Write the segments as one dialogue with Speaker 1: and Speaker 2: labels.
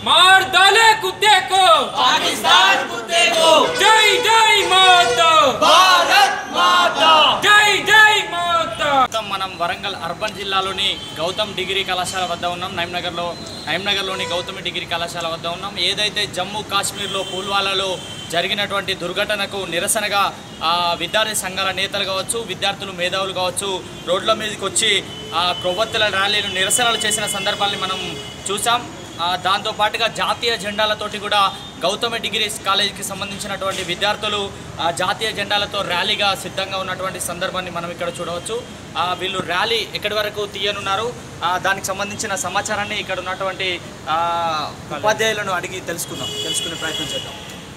Speaker 1: मार डाले कुत्ते को
Speaker 2: पाकिस्तान कुत्ते को
Speaker 1: जय जय माता
Speaker 2: भारत माता
Speaker 1: जय जय माता
Speaker 3: ప్రస్తుతం మనం వరంగల్ అర్బన్ జిల్లాలోని గౌతమ్ డిగ్రీ కళాశాల వద్ద ఉన్నాం నైమ్నగర్లో నైమ్నగర్లోని గౌతమి డిగ్రీ కళాశాల వద్ద ఉన్నాం ఏదైతే జమ్మూ కాశ్మీర్లో పుల్వాలాలో జరిగినటువంటి దుర్ఘటనకు నిరసనగా ఆ, విద్యార్థి సంఘాల నేతలు కావచ్చు విద్యార్థులు మేధావులు కావచ్చు రోడ్ల మీదకి వచ్చి ఆ, కొవ్వొత్తుల ర్యాలీలు నిరసనలు చేసిన సందర్భాన్ని మనం చూసాం ఆ, దాంతో పాటుగా జాతీయ జెండాలతోటి కూడా గౌతమి డిగ్రీ కాలేజీకి సంబంధించినటువంటి విద్యార్థులు ఆ, జాతీయ జెండాలతో ర్యాలీగా సిద్ధంగా ఉన్నటువంటి సందర్భాన్ని మనం ఇక్కడ చూడవచ్చు ఆ, వీళ్ళు ర్యాలీ ఎక్కడి వరకు తీయనున్నారు ఆ, దానికి సంబంధించిన సమాచారాన్ని ఇక్కడ ఉన్నటువంటి ఆ, ఉపాధ్యాయులను అడిగి తెలుసుకుందాం తెలుసుకునే ప్రయత్నం చేద్దాం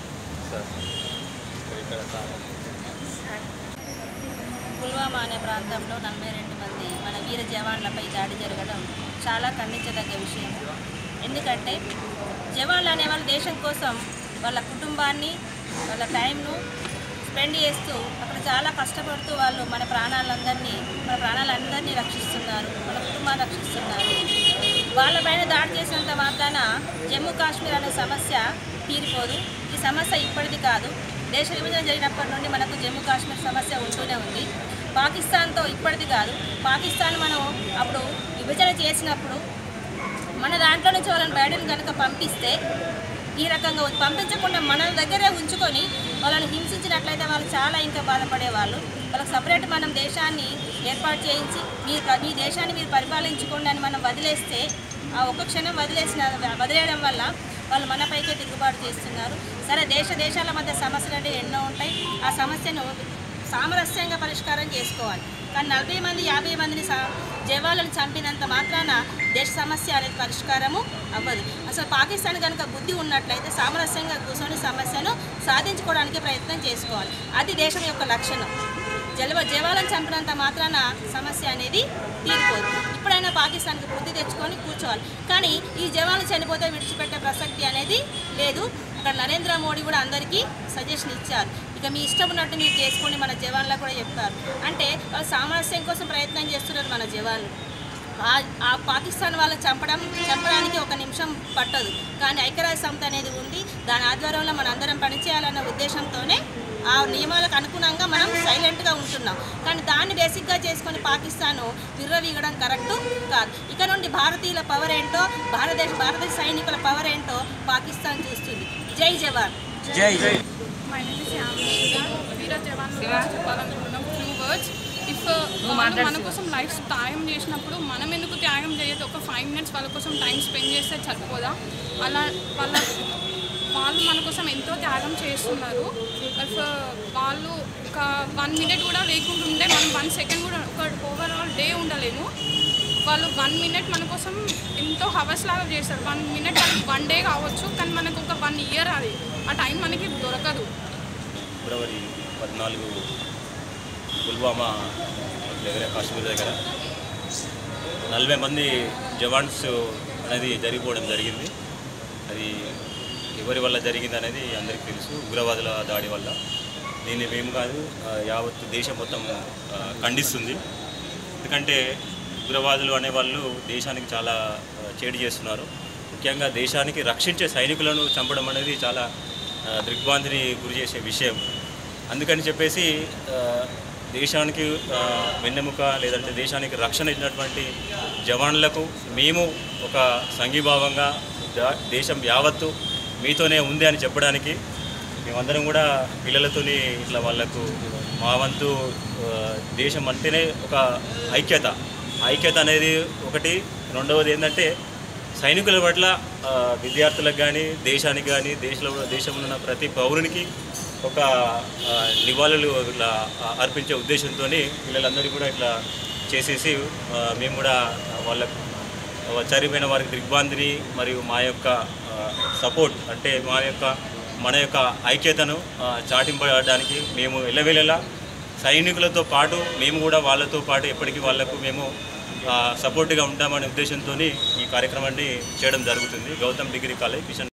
Speaker 4: పుల్వామా అనే ప్రాంతంలో నలభై రెండు మంది మన వీర జవాన్లపై దాడి జరగడం చాలా ఖండించదగ్గ విషయం ఎందుకంటే జవాన్లు అనేవాళ్ళు దేశం కోసం వాళ్ళ కుటుంబాన్ని వాళ్ళ టైంను స్పెండ్ చేస్తూ అక్కడ చాలా కష్టపడుతూ వాళ్ళు మన ప్రాణాలందరినీ మన ప్రాణాలందరినీ రక్షిస్తున్నారు మన కుటుంబాన్ని రక్షిస్తున్నారు వాళ్ళపైన దాడి చేసినంత మాత్రాన జమ్మూ కాశ్మీర్ అనే సమస్య తీరిపోదు ఈ సమస్య ఇప్పటిది కాదు దేశ విభజన జరిగినప్పటి నుండి మనకు జమ్మూ కాశ్మీర్ సమస్య ఉంటూనే ఉంది పాకిస్తాన్తో ఇప్పటిది కాదు పాకిస్తాన్ మనం అప్పుడు విభజన చేసినప్పుడు మన దాంట్లో నుంచి వాళ్ళని బయటను కనుక పంపిస్తే ఈ రకంగా ఉ- పంపించకుండా మన దగ్గరే ఉంచుకొని వాళ్ళని హింసించినట్లయితే వాళ్ళు చాలా ఇంకా బాధపడేవాళ్ళు వాళ్ళకి సపరేట్ మనం దేశాన్ని ఏర్పాటు చేయించి మీరు ప్ర- మీ దేశాన్ని మీరు పరిపాలించుకోండి అని మనం వదిలేస్తే ఆ ఒక్క క్షణం వదిలేసిన వదిలేయడం వల్ల వాళ్ళు మనపైకే తిరుగుబాటు చేస్తున్నారు సరే దేశ దేశాల మధ్య సమస్యలు అంటే ఎన్నో ఉంటాయి ఆ సమస్యను సామరస్యంగా పరిష్కారం చేసుకోవాలి కానీ నలభై మంది యాభై మందిని సా జవాన్లను చంపినంత మాత్రాన దేశ సమస్య అనేది పరిష్కారము అవ్వదు అసలు పాకిస్తాన్ కనుక బుద్ధి ఉన్నట్లయితే సామరస్యంగా కూర్చొని సమస్యను సాధించుకోవడానికి ప్రయత్నం చేసుకోవాలి అది దేశం యొక్క లక్షణం జలవ జవాలను చంపినంత మాత్రాన సమస్య అనేది తీరిపోదు ఇప్పుడైనా పాకిస్తాన్కి బుద్ధి తెచ్చుకొని కూర్చోవాలి కానీ ఈ జవాన్లు చనిపోతే విడిచిపెట్టే ప్రసక్తి అనేది లేదు అక్కడ నరేంద్ర మోడీ కూడా అందరికీ సజెషన్ ఇచ్చారు ఇక మీ ఇష్టం ఉన్నట్టు మీరు చేసుకోండి మన జవాన్లకు కూడా చెప్పారు అంటే వాళ్ళు సామరస్యం కోసం ప్రయత్నం చేస్తున్నారు మన జవాన్లు ఆ- ఆ పాకిస్తాన్ వాళ్ళని చంపడం చంపడానికి ఒక నిమిషం పట్టదు కానీ ఐక్యరాజ్య సమితి అనేది ఉంది దాని ఆధ్వర్యంలో మన అందరం పనిచేయాలన్న ఉద్దేశంతోనే ఆ నియమాలకు అనుగుణంగా మనం సైలెంట్గా ఉంటున్నాం కానీ దాన్ని బేసిక్గా చేసుకొని పాకిస్తాన్ విర్రవీగడం కరెక్ట్ కాదు ఇక నుండి భారతీయుల పవర్ ఏంటో భారతదేశ భారతదేశ సైనికుల పవర్ ఏంటో పాకిస్తాన్ చూస్తుంది జై జవాన్
Speaker 3: జై జై
Speaker 5: My name is Yamini. వీర జవాన్లు చెప్పాలనుకున్నాం ఫ్యూ వర్డ్స్ ఇఫ్ వాళ్ళు మన కోసం లైఫ్ త్యాగం చేసినప్పుడు మనం ఎందుకు త్యాగం చేయొద్దు ఒక ఫైవ్ మినిట్స్ వాళ్ళ కోసం టైం స్పెండ్ చేస్తే సరిపోదా అలా వాళ్ళ వాళ్ళు మన కోసం ఎంతో త్యాగం చేస్తున్నారు ఇఫ్ వాళ్ళు ఒక వన్ మినిట్ కూడా లేకుండా ఉంటే మనం వన్ సెకండ్ కూడా ఒక ఓవరాల్ డే ఉండలేము వాళ్ళు వన్ మినిట్ మన కోసం ఎంతో హవర్స్ లాగా చేస్తారు వన్ మినిట్ మనకి వన్ డే కావచ్చు కానీ మనకు ఒక వన్ ఇయర్ అది ఆ టైం మనకి దొరకదు
Speaker 6: ఫిబ్రవరి పద్నాలుగు పుల్వామా దగ్గర కాశ్మీర్ దగ్గర నలభై మంది జవాన్స్ అనేది జరిగిపోవడం జరిగింది అది ఎవరి వల్ల జరిగింది అనేది అందరికీ తెలుసు ఉగ్రవాదుల దాడి వల్ల దీన్ని మేము కాదు ఆ, యావత్ దేశం మొత్తం ఆ, ఖండిస్తుంది ఎందుకంటే ఉగ్రవాదులు అనేవాళ్ళు దేశానికి చాలా ఆ, చేడు చేస్తున్నారు ముఖ్యంగా దేశానికి రక్షించే సైనికులను చంపడం అనేది చాలా ఆ, దిగ్భ్రాంతిని గురి చేసే విషయం అందుకని చెప్పేసి ఆ, దేశానికి ఆ, వెన్నెముక లేదంటే దేశానికి రక్షణ ఇచ్చినటువంటి జవాన్లకు మేము ఒక సంఘీభావంగా దా- దేశం యావత్తు మీతోనే ఉంది అని చెప్పడానికి మేమందరం కూడా పిల్లలతోని ఇట్లా వాళ్ళకు మా వంతు ఆ, దేశం అంటేనే ఒక ఐక్యత ఐక్యత అనేది ఒకటి రెండవది ఏంటంటే సైనికుల పట్ల ఆ, విద్యార్థులకు కానీ దేశానికి కానీ దేశంలో దేశంలో ఉన్న ప్రతి పౌరునికి ఒక ఆ, నివాళులు ఇట్లా ఆ, అర్పించే ఉద్దేశంతో పిల్లలందరూ కూడా ఇట్లా చేసేసి ఆ, మేము కూడా వాళ్ళకు చనిపోయిన వారికి దిగ్భ్రాంతిని మరియు మా యొక్క సపోర్ట్ అంటే మా యొక్క మన యొక్క ఐక్యతను ఆ, చాటింపడానికి మేము ఎల్లవేళలా సైనికులతో పాటు మేము కూడా వాళ్ళతో పాటు ఎప్పటికీ వాళ్లకు మేము సపోర్ట్గా ఉంటామనే ఉద్దేశంతో ఈ కార్యక్రమాన్ని చేయడం జరుగుతుంది గౌతమ్ డిగ్రీ కాలేజ్ కిషన్